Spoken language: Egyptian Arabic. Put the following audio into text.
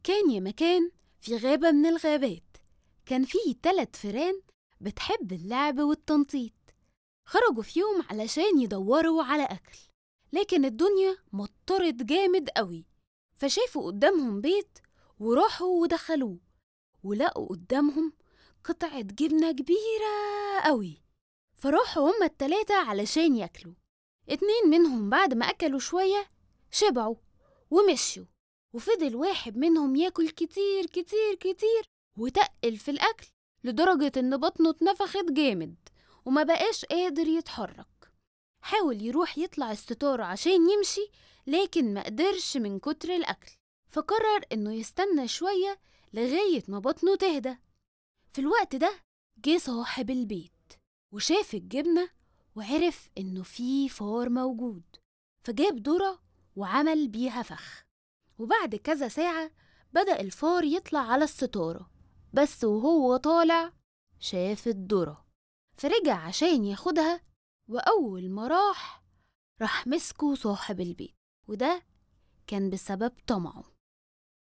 كان يا مكان في غابة من الغابات كان فيه تلت فيران بتحب اللعب والتنطيط خرجوا في يوم علشان يدوروا على أكل لكن الدنيا مطرت جامد قوي فشافوا قدامهم بيت وراحوا ودخلوه ولقوا قدامهم قطعة جبنة كبيرة قوي فراحوا هما التلاتة علشان ياكلوا اتنين منهم بعد ما أكلوا شوية شبعوا ومشيوا وفضل واحد منهم ياكل كتير كتير كتير وتقل في الأكل لدرجة إن بطنه اتنفخت جامد وما بقاش قادر يتحرك حاول يروح يطلع الستارة عشان يمشي لكن ما قدرش من كتر الأكل فقرر إنه يستنى شوية لغاية ما بطنه تهدى في الوقت ده جه صاحب البيت وشاف الجبنة وعرف إنه في فار موجود فجاب ذرة وعمل بيها فخ وبعد كذا ساعة بدأ الفار يطلع على الستارة بس وهو طالع شاف الذرة فرجع عشان ياخدها وأول ما راح راح مسكه صاحب البيت وده كان بسبب طمعه